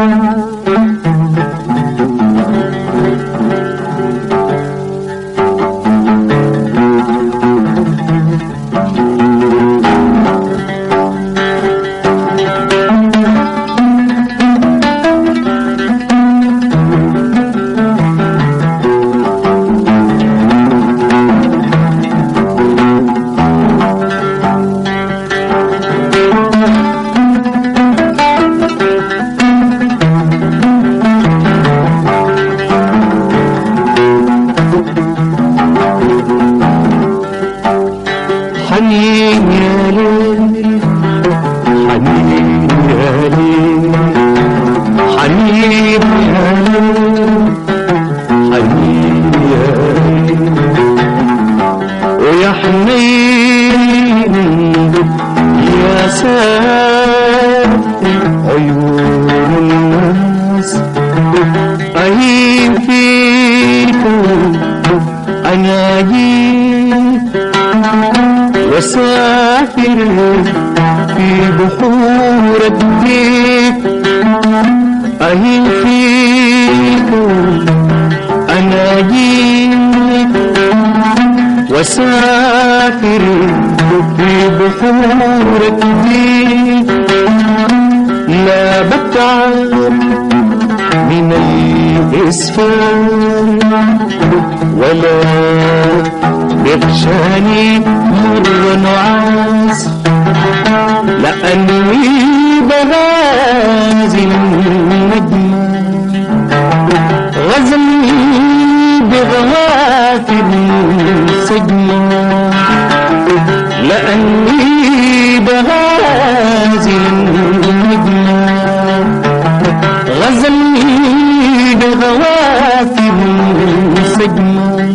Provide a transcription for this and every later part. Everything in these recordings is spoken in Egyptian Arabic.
حنين يا ليل حنين يا ليل حنين يا ليل حنين يا ليل ويا حنين يا ساتر عيون الناس أهين فيكم أنا جيت وسافر في بحور الديك أهين فيكم أنا جيت وسافر في بحور الديك لا بتعب من الإسفار ولا يغشاني مر نعاس لأني بغازل النجم غزلي بغافل سجما لأني بغازل النجم غزلي بغوافل سجما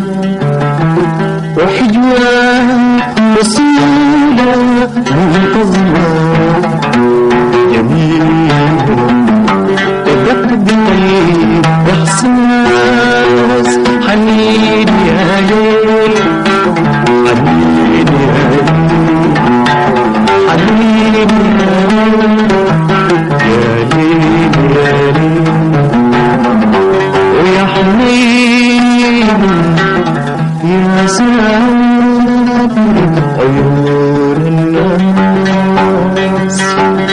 وحجوة وصيلة منتظمة جميلة تدقدق إحساس حنين يا ليل حنين يا ليل حنين يا ليل يا ليل ويا حنين يا ساتر عيون الناس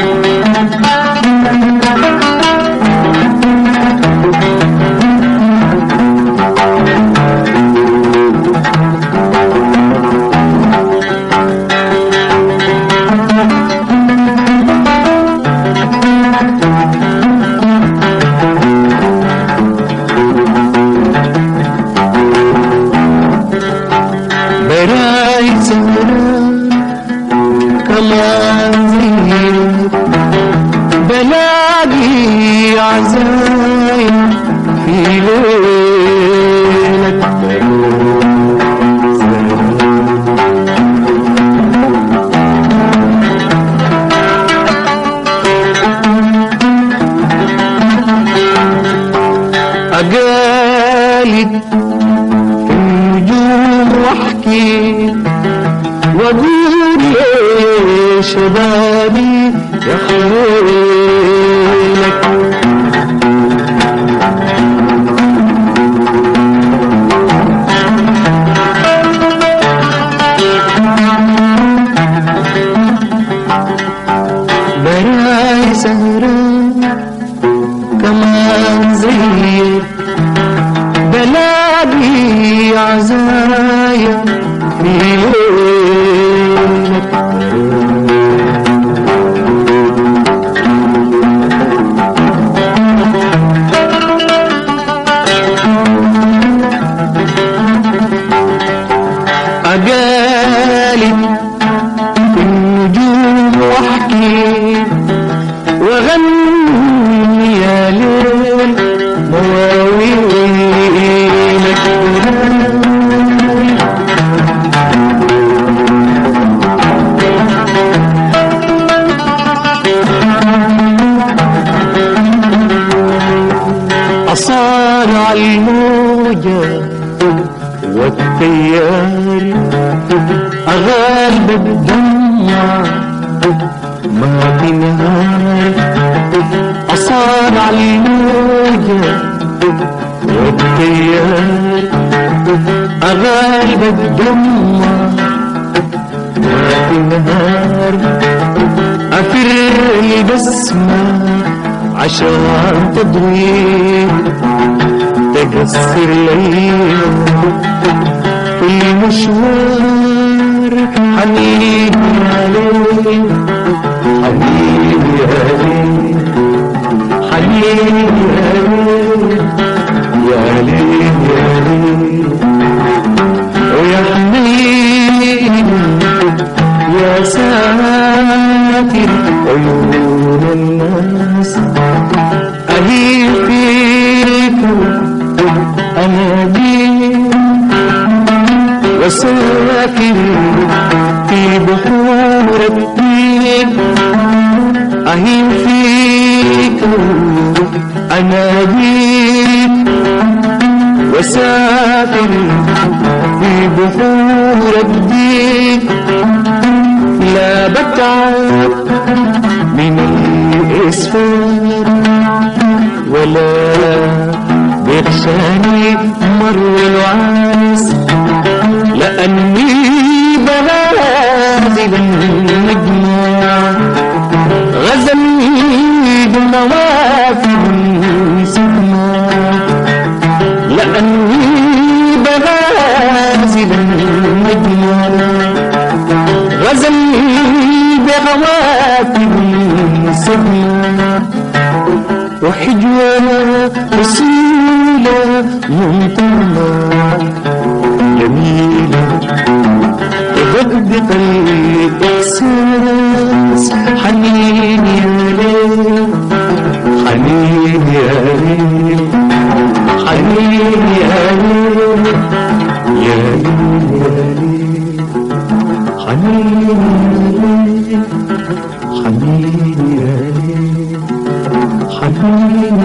براي سهران كمان زين بلاقي عزايم في ليلة أقالت النجوم واحكي واقول يا شبابي يا خيلك براي سهران كمان زيك بلاقي عزايا في ليلك أقالت النجوم واحكي وغني يا ليل مواويلك أصارع الموجة والتيار أغالب الدمع ما في نهار أصار على الموجة والتيار أغالب الدمى ما في نهار أفر البسمة عشان تضوي تقصر لي كل مشوار حنين عليك حنين عليك حنين عليك يا ليل يا ليل ويا حنين يا ساتر عيون الناس أهي فيكم أناديل وسافر في بحور الدين أهيم فيكم أناديل وسافر في بحور الدين لا بتعب من الإسفار ولا بيخشاني مر العاس لأني بنازل النجمة غزلني بنوافذ سكمة لأني بنازل النجمة غزلني بغوافذ سكمة وحجوة وسيلة ممتنة جميلة تدقدق الإحساس حنين يا ليل حنين يا ليل حنين يا ليل يا ليل يا ليل حنين يا ليل حنين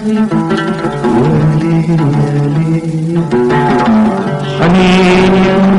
يا ليل حنين يا ليل يا ليل حنين يا